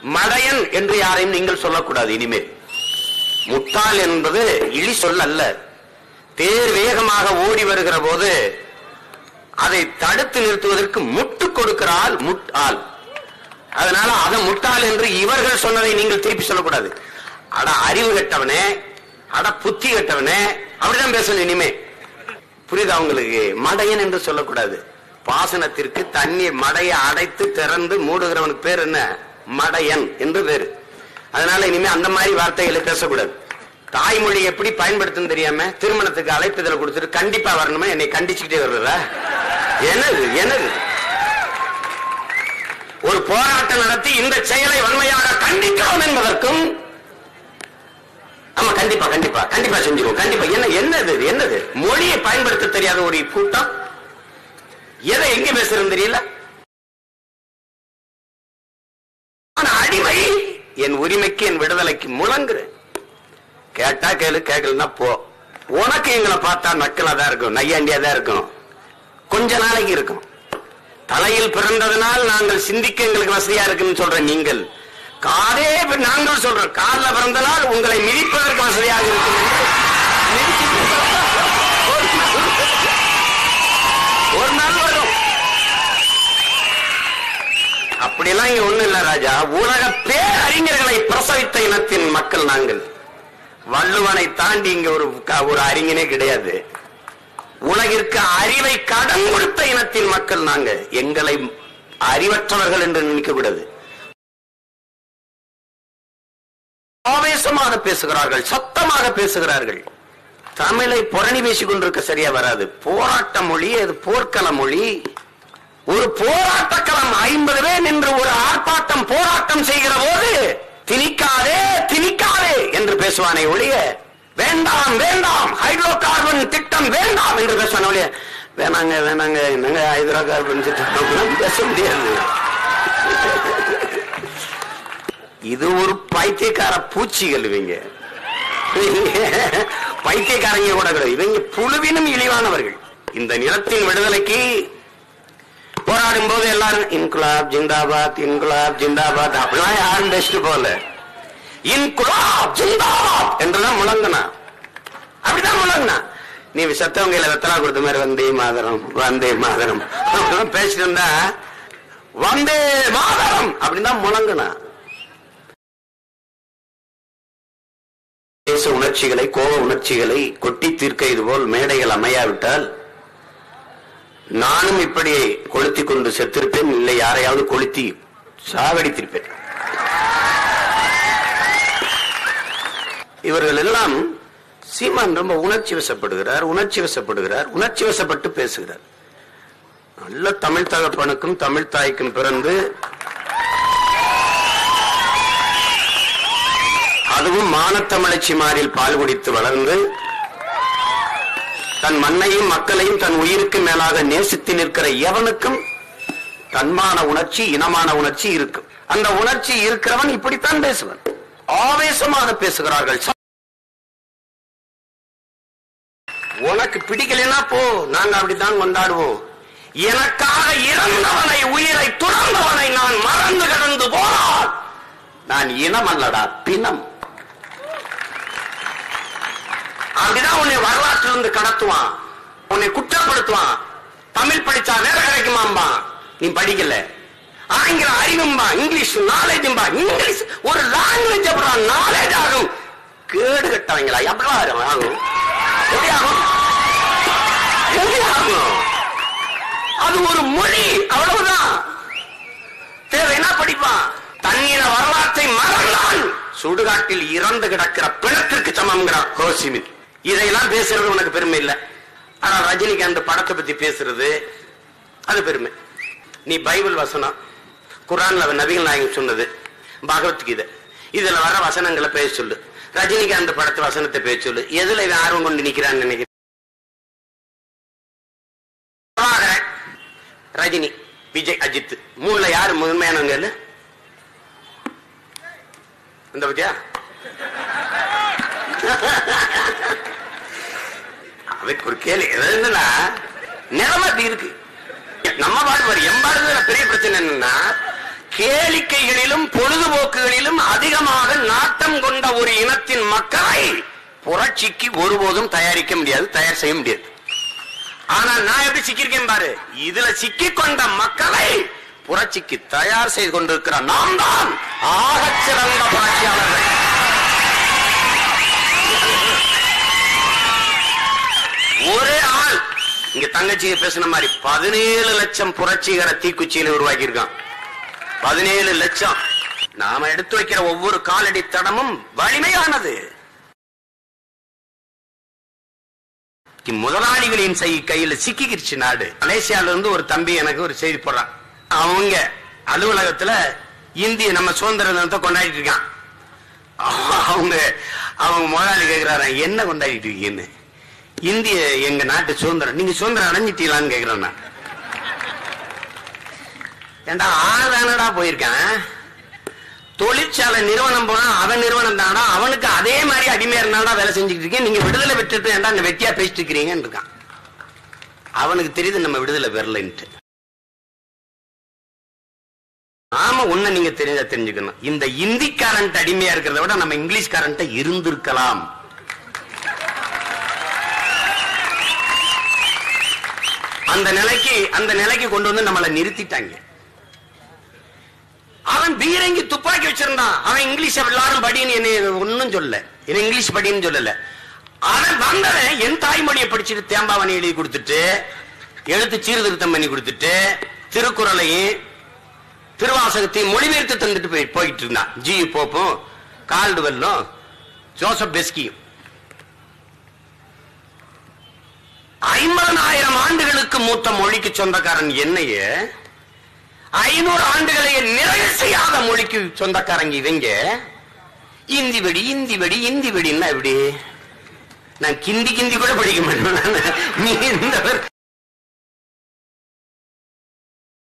மடையன் என்று யாரையும் நீங்கள் சொல்லக்கூடாது இனிமேல் முட்டாள் என்பது இழி சொல் அல்ல தேர் வேகமாக ஓடி வருகிற போது அதை தடுத்து நிறுத்துவதற்கு முட்டு கொடுக்கிறாள் முட்டாள் அதனால அதை முட்டாள் என்று இவர்கள் சொன்னதை நீங்கள் திருப்பி சொல்லக்கூடாது அட அறிவு கெட்டவனே அட புத்தி கெட்டவனே அப்படிதான் பேசணும் இனிமே புரியுதா உங்களுக்கு மடையன் என்று சொல்லக்கூடாது பாசனத்திற்கு தண்ணீர் மடையை அடைத்து திறந்து மூடுகிறவனுக்கு பேர் என்ன மடையன் என்று பேரு அதனால இனிமே அந்த மாதிரி வார்த்தைகளை பேசக்கூடாது தாய்மொழி எப்படி பயன்படுத்தும் தெரியாம திருமணத்துக்கு அழைப்புதல் கொடுத்துட்டு கண்டிப்பா வரணுமா என்னை கண்டிச்சுக்கிட்டே வருவதா என்னது என்னது ஒரு போராட்டம் நடத்தி இந்த செயலை வன்மையாக கண்டிக்கிறோம் என்பதற்கும் ஆமா கண்டிப்பா கண்டிப்பா கண்டிப்பா செஞ்சிருவோம் கண்டிப்பா என்ன என்னது இது? என்னது மொழியை பயன்படுத்த தெரியாத ஒரு கூட்டம் எதை எங்க பேசுறதுன்னு தெரியல ஆனா அடிமை என் உரிமைக்கு என் விடுதலைக்கு முழங்குறேன் கேட்டா கேளு கேட்கலன்னா போ உனக்கு எங்களை பார்த்தா நக்கலா தான் இருக்கும் நையாண்டியா தான் இருக்கும் கொஞ்ச நாளைக்கு இருக்கும் தலையில் பிறந்ததனால் நாங்கள் சிந்திக்க எங்களுக்கு வசதியா இருக்குன்னு சொல்ற நீங்கள் காரே இப்ப நாங்கள் சொல்றோம் கார்ல பிறந்தனால் உங்களை மிதிப்பதற்கு வசதியாக இருக்கும் என்று மிதிச்சிட்டு ஒரு நாள் ஒரு நாள் வரும் அப்படியெல்லாம் இங்க ஒண்ணு இல்ல ராஜா உலக பேரறிஞர்களை பிரசவித்த இனத்தின் மக்கள் நாங்கள் வள்ளுவனை தாண்டி இங்க ஒரு க- ஒரு அறிஞனே கிடையாது உலகிற்கு அறிவை கடன் கொடுத்த இனத்தின் மக்கள் நாங்க எங்களை அறிவற்றவர்கள் என்று நினைக்க கூடாது ஆவேசமாக பேசுகிறார்கள் சத்தமாக பேசுகிறார்கள் தமிழை புரணி பேசிக் கொண்டிருக்க சரியா வராது போராட்ட மொழி அது போர்க்கள மொழி ஒரு போராட்ட களம் ஐம்பது பேர் நின்று ஒரு ஆர்ப்பாட்டம் போராட்டம் செய்கிற போது திணிக்காதே திணிக்காதே என்று பேசுவானே ஒழிய வேண்டாம் வேண்டாம் ஹைட்ரோ கார்பன் திட்டம் வேண்டாம் என்று பேசுவானே ஒழிய வேணாங்க வேணாங்க என்னங்க ஹைட்ரோ கார்பன் திட்டம் அப்படிலாம் பேச முடியாது இது ஒரு பைத்தியக்கார பூச்சிகள் இவங்க பைத்தியக்காரங்க கூட கிடையாது இவங்க புழுவினும் இழிவானவர்கள் இந்த நிலத்தின் விடுதலைக்கு போராடும் போது எல்லாரும் இன்குலாப் ஜிந்தாபாத் இன்குலாப் ஜிந்தாபாத் அப்படிலாம் யாரும் பேசிட்டு போகல இன்குலாப் ஜிந்தாபாத் என்றுதான் முழங்கினா அப்படிதான் முழங்கினா நீ சத்தவங்கையில வெத்தலா கொடுத்த மாதிரி வந்தே மாதரம் வந்தே மாதரம் அப்படிலாம் பேசிட்டு இருந்தா வந்தே மாதரம் அப்படின்னு தான் முழங்கினா தேச உணர்ச்சிகளை கோப உணர்ச்சிகளை கொட்டி தீர்க்க இதுபோல் மேடைகள் அமையாவிட்டால் நானும் இப்படி கொளுத்தி கொண்டு செத்திருப்பேன் இல்லை யாரையாவது கொளுத்தி சாவடித்திருப்பேன் இவர்கள் எல்லாம் சீமான் ரொம்ப உணர்ச்சி வசப்படுகிறார் உணர்ச்சி வசப்படுகிறார் உணர்ச்சி வசப்பட்டு பேசுகிறார் நல்ல தமிழ் தகப்பனுக்கும் தமிழ் தாய்க்கும் பிறந்து அதுவும் மானத்தமிழச்சி மாறில் பால் குடித்து வளர்ந்து தன் மண்ணையும் மக்களையும் தன் உயிருக்கு மேலாக நேசித்து நிற்கிற எவனுக்கும் தன்மான உணர்ச்சி இனமான உணர்ச்சி இருக்கும் அந்த உணர்ச்சி இருக்கிறவன் இப்படித்தான் பேசுவன் ஆவேசமாக பேசுகிறார்கள் உனக்கு பிடிக்கலைன்னா போ நாங்க அப்படித்தான் கொண்டாடுவோம் எனக்காக இறந்தவனை உயிரை துறந்தவனை நான் மறந்து கடந்து போனால் நான் இனம் அல்லடா பிணம் அப்படிதான் உன்னை வரலாற்றிலிருந்து கடத்துவான் உன்னை குற்றப்படுத்துவான் தமிழ் படிச்சா வேலை கிடைக்குமாம்பா நீ படிக்கல ஆங்கில அறிவும்பா இங்கிலீஷ் நாலேஜும்பா இங்கிலீஷ் ஒரு லாங்குவேஜ் அப்புறம் நாலேஜ் ஆகும் கேடு கட்டவங்களா எவ்வளவு ஆகும் எப்படி ஆகும் எப்படி ஆகும் அது ஒரு மொழி அவ்வளவுதான் தேவைன்னா படிப்பான் தண்ணீர வரலாற்றை மறந்தான் சுடுகாட்டில் இறந்து கிடக்கிற பிணத்திற்கு சமம்ங்கிறான் ஹோசிமின் இதையெல்லாம் பேசுறது உனக்கு பெருமை இல்ல ஆனா ரஜினிகாந்த் படத்தை பத்தி பேசுறது அது பெருமை நீ பைபிள் வசனம் குரான்ல நபிகள் நாயகம் சொன்னது பகவத்கீதை இதுல வர வசனங்களை பேச சொல்லு ரஜினிகாந்த் படத்து வசனத்தை பேச சொல்லு எதுல இவன் ஆர்வம் கொண்டு நிக்கிறான்னு நினைக்கிறேன் பிரபாகரன், ரஜினி விஜய் அஜித் மூணுல யாரு முதன்மையானவங்க இல்ல இந்த பத்தியா அதுக்கு ஒரு கேள்வி அது என்னன்னா நிலைமை அப்படி இருக்கு நம்ம பாடு பாரு எம்பாடு பெரிய பிரச்சனை என்னன்னா கேளிக்கைகளிலும் பொழுதுபோக்குகளிலும் அதிகமாக நாட்டம் கொண்ட ஒரு இனத்தின் மக்களை புரட்சிக்கு ஒருபோதும் தயாரிக்க முடியாது தயார் செய்ய முடியாது ஆனா நான் எப்படி சிக்கியிருக்கேன் பாரு இதுல சிக்கிக் கொண்ட மக்களை புரட்சிக்கு தயார் செய்து கொண்டிருக்கிற நாம் தான் ஆகச் சிறந்த புரட்சியாளர்கள் ஒரே ஆள் இங்க தங்கச்சியை பேசின மாதிரி பதினேழு லட்சம் புரட்சிகர தீக்குச்சியில உருவாக்கி இருக்கான் பதினேழு லட்சம் நாம எடுத்து வைக்கிற ஒவ்வொரு காலடி தடமும் வலிமையானது முதலாளிகளின் செய் கையில சிக்கிக்கிருச்சு நாடு மலேசியால இருந்து ஒரு தம்பி எனக்கு ஒரு செய்தி போடுறான் அவங்க அலுவலகத்துல இந்திய நம்ம சுதந்திர தினத்தை கொண்டாடிட்டு இருக்கான் அவங்க அவங்க முதலாளி கேக்குறாரு என்ன கொண்டாடிட்டு இருக்கீங்கன்னு இந்திய எங்க நாட்டு சுதந்திரம் நீங்க சுதந்திரம் அடைஞ்சிட்டீங்களான்னு கேக்குறேன் நான் ஏண்டா ஆதானடா போயிருக்கான் தொழிற்சாலை நிறுவனம் போனா அவன் நிறுவனம் தானடா அவனுக்கு அதே மாதிரி அடிமையா இருந்தாடா வேலை செஞ்சுட்டு இருக்கீங்க நீங்க விடுதலை பெற்றுட்டு ஏன்டா இந்த வெட்டியா பேசிட்டு இருக்கிறீங்கன்னு இருக்கான் அவனுக்கு தெரியுது நம்ம விடுதலை பெறலைன்ட்டு ஆமா உன்னை நீங்க தெரிஞ்சா தெரிஞ்சுக்கணும் இந்த இந்திக்காரன்ட்டு அடிமையா இருக்கிறத விட நம்ம இங்கிலீஷ்காரன்ட்ட இருந்திருக்கலாம் அந்த நிலைக்கு அந்த நிலைக்கு கொண்டு வந்து நம்மளை நிறுத்திட்டாங்க அவன் பீரங்கி துப்பாக்கி வச்சிருந்தான் அவன் இங்கிலீஷ் எல்லாரும் படின்னு என்ன ஒன்னும் சொல்லல என்ன இங்கிலீஷ் படின்னு சொல்லல அவன் வந்தவன் என் தாய்மொழியை படிச்சுட்டு தேம்பாவணி எழுதி கொடுத்துட்டு எழுத்து சீர்திருத்தம் பண்ணி கொடுத்துட்டு திருக்குறளையும் திருவாசகத்தையும் மொழிபெயர்த்து தந்துட்டு போய் போயிட்டு இருந்தான் ஜி போப்பும் கால்டுவெல்லும் ஜோசப் பெஸ்கியும் ஐம்பதனாயிரம் ஆண்டுகளுக்கு மூத்த மொழிக்கு சொந்தக்காரன் என்னைய ஐநூறு ஆண்டுகளை நிறைவு செய்யாத மொழிக்கு சொந்தக்காரங்க இவங்க இந்தி வெடி இந்தி வெடி இந்தி வெடின்னா எப்படி நான் கிந்தி கிந்தி கூட படிக்க மாட்டேன் நீ இந்த